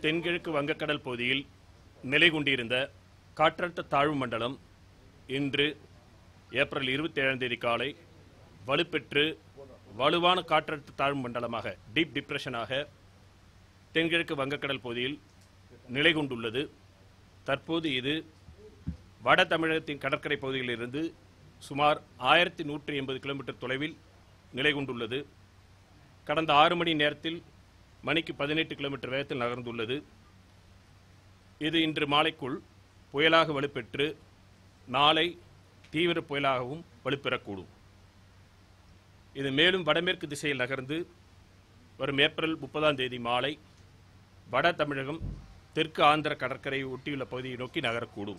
தென்கிழக்கு வங்கக்கடல் பகுதியில் நிலை கொண்டிருந்த காற்றழுத்த தாழ்வு மண்டலம் இன்று ஏப்ரல் இருபத்தி ஏழாம் தேதி காலை வலுப்பெற்று வலுவான காற்றழுத்த தாழ்வு மண்டலமாக டீப் டிப்ரெஷனாக தென்கிழக்கு வங்கக்கடல் பகுதியில் நிலை கொண்டுள்ளது தற்போது இது வட தமிழகத்தின் கடற்கரை பகுதியிலிருந்து சுமார் ஆயிரத்தி நூற்றி எண்பது கிலோமீட்டர் தொலைவில் நிலை கொண்டுள்ளது கடந்த ஆறு மணி நேரத்தில் மணிக்கு பதினெட்டு கிலோமீட்டர் வேகத்தில் நகர்ந்துள்ளது இது இன்று மாலைக்குள் புயலாக வலுப்பெற்று நாளை தீவிர புயலாகவும் வலுப்பெறக்கூடும் இது மேலும் வடமேற்கு திசையில் நகர்ந்து வரும் ஏப்ரல் முப்பதாம் தேதி மாலை வட தமிழகம் தெற்கு ஆந்திர கடற்கரையை ஒட்டியுள்ள பகுதியை நோக்கி நகரக்கூடும்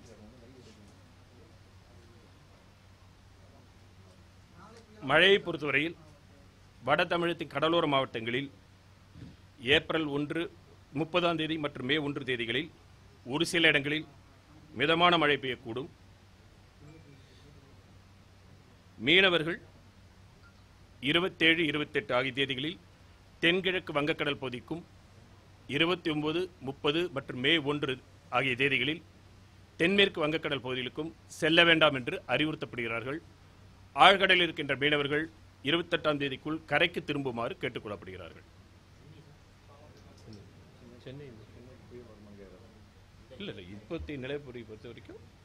மழையை பொறுத்தவரையில் வட தமிழகத்தின் கடலோர மாவட்டங்களில் ஏப்ரல் ஒன்று முப்பதாம் தேதி மற்றும் மே ஒன்று தேதிகளில் ஒரு சில இடங்களில் மிதமான மழை பெய்யக்கூடும் மீனவர்கள் இருபத்தேழு இருபத்தெட்டு ஆகிய தேதிகளில் தென்கிழக்கு வங்கக்கடல் பகுதிக்கும் இருபத்தி ஒன்பது முப்பது மற்றும் மே ஒன்று ஆகிய தேதிகளில் தென்மேற்கு வங்கக்கடல் பகுதிகளுக்கும் செல்ல வேண்டாம் என்று அறிவுறுத்தப்படுகிறார்கள் ஆழ்கடலில் இருக்கின்ற மீனவர்கள் இருபத்தெட்டாம் தேதிக்குள் கரைக்கு திரும்புமாறு கேட்டுக்கொள்ளப்படுகிறார்கள் இல்லை இல்லை இப்போத்தைய நிலைப்பொறியை பொறுத்த வரைக்கும்